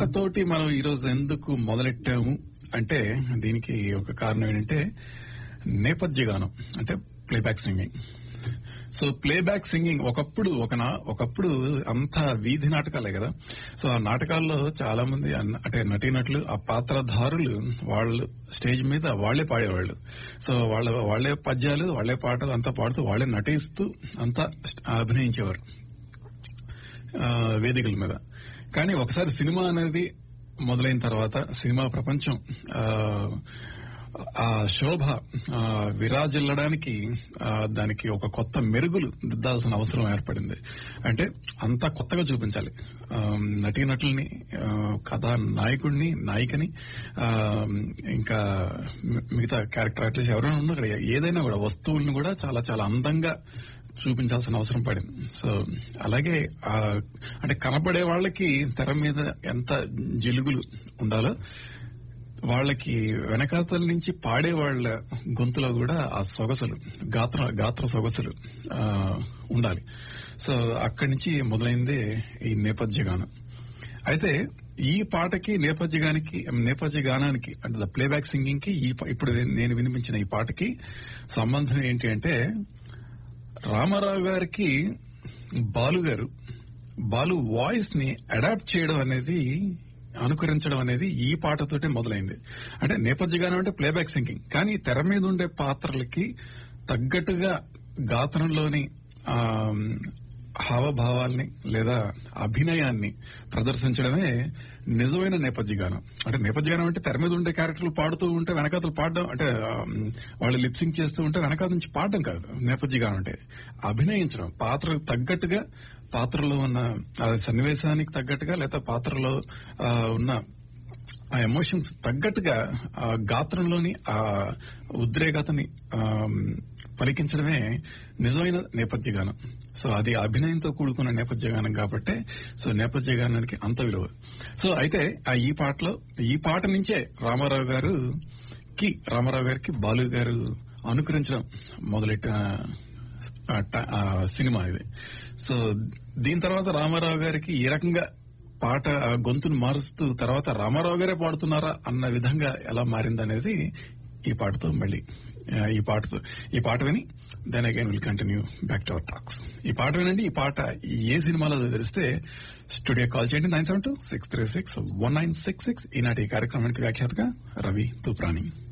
పాటతోటి మనం ఈరోజు ఎందుకు మొదలెట్టాము అంటే దీనికి ఒక కారణం ఏంటంటే నేపథ్య గానం అంటే playback singing so playback singing ఒకప్పుడు ఒక నా- ఒకప్పుడు అంతా వీధి నాటకాలే కదా సో ఆ నాటకాల్లో చాలా మంది అన్న- అంటే నటీనటులు ఆ పాత్రధారులు వాళ్ళు స్టేజ్ మీద వాళ్లే పాడేవాళ్ళు సో వాళ్ళ వాళ్లే పద్యాలు వాళ్లే పాటలు అంతా పాడుతూ వాళ్లే నటిస్తూ అంతా అభినయించేవారు ఆ, వేదికల మీద కానీ ఒకసారి సినిమా అనేది మొదలైన తర్వాత సినిమా ప్రపంచం ఆ, ఆ శోభ ఆ, విరాజిల్లడానికి ఆ, దానికి ఒక కొత్త మెరుగులు దిద్దాల్సిన అవసరం ఏర్పడింది అంటే అంతా కొత్తగా చూపించాలి ఆ, నటీనటుల్ని ఆ, కథా నాయకుడిని నాయికని ఆ, ఇంకా మి- మిగతా క్యారెక్టర్ ఆర్టిస్ట్ ఎవరైనా ఉన్నా అక్కడ ఏదైనా కూడా వస్తువుల్ని కూడా చాలా చాలా అందంగా చూపించాల్సిన అవసరం పడింది సో అలాగే ఆ, అంటే కనపడే వాళ్ళకి తెర మీద ఎంత జిలుగులు ఉండాలో వాళ్ళకి వెనకాతల నుంచి పాడే వాళ్ళ గొంతులో కూడా ఆ సొగసులు గాత్ర గాత్ర సొగసులు ఆ, ఉండాలి సో అక్కడి నుంచి మొదలైందే ఈ నేపథ్య గానం అయితే ఈ పాటకి నేపథ్య గానికి నేపథ్య గానానికి అంటే ద ప్లేబ్యాక్ సింగింగ్ కి ఈ పా- ఇప్పుడు నేను వినిపించిన ఈ పాటకి సంబంధం ఏంటి అంటే రామారావు గారికి బాలు గారు బాలు వాయిస్ ని అడాప్ట్ చేయడం అనేది అనుకరించడం అనేది ఈ పాటతోటే మొదలైంది అంటే నేపథ్య గానం అంటే ప్లేబ్యాక్ సింగింగ్ కానీ తెర మీద ఉండే పాత్రలకి తగ్గట్టుగా గాత్రంలోని ఆ, హావభావాల్ని లేదా అభినయాన్ని ప్రదర్శించడమే నిజమైన నేపథ్య గానం అంటే నేపథ్య గానం అంటే తెర మీద ఉండే క్యారెక్టర్లు పాడుతూ ఉంటే వెనకాతలు పాడడం అంటే ఆ, వాళ్ళు లిప్సింగ్ చేస్తూ ఉంటే వెనకాల నుంచి పాడడం కాదు నేపథ్య గానం అంటే అభినయించడం పాత్రకు తగ్గట్టుగా పాత్రలో ఉన్న ఆ సన్నివేశానికి తగ్గట్టుగా లేదా పాత్రలో ఆ, ఉన్న ఆ ఎమోషన్స్ తగ్గట్టుగా ఆ గాత్రంలోని ఆ ఉద్రేకతని ఆ, పలికించడమే నిజమైన నేపథ్య గానం సో అది అభినయంతో కూడుకున్న నేపథ్య గానం కాబట్టి సో నేపథ్య గానానికి అంత విలువ సో అయితే ఆ ఈ పాటలో ఈ పాట నుంచే రామారావు గారు కి రామారావు గారికి బాలు గారు అనుకరించడం మొదలెట్టిన ఆ ట- ఆ సినిమా ఇది సో దీని తర్వాత రామారావు గారికి ఏ రకంగా పాట ఆ గొంతును మారుస్తూ తర్వాత రామారావు గారే పాడుతున్నారా అన్న విధంగా ఎలా మారిందనేది ఈ పాటతో మళ్ళీ ఆ, ఈ పాటతో ఈ పాట విని then again will continue back to our talks ఈ పాట వినండి ఈ పాట ఏ సినిమాలో తెలిస్తే స్టూడియో కాల్ చేయండి nine seven two six three six one nine six six ఈనాటి ఈ కార్యక్రమానికి వ్యాఖ్యాతగా రవి తూప్రాణి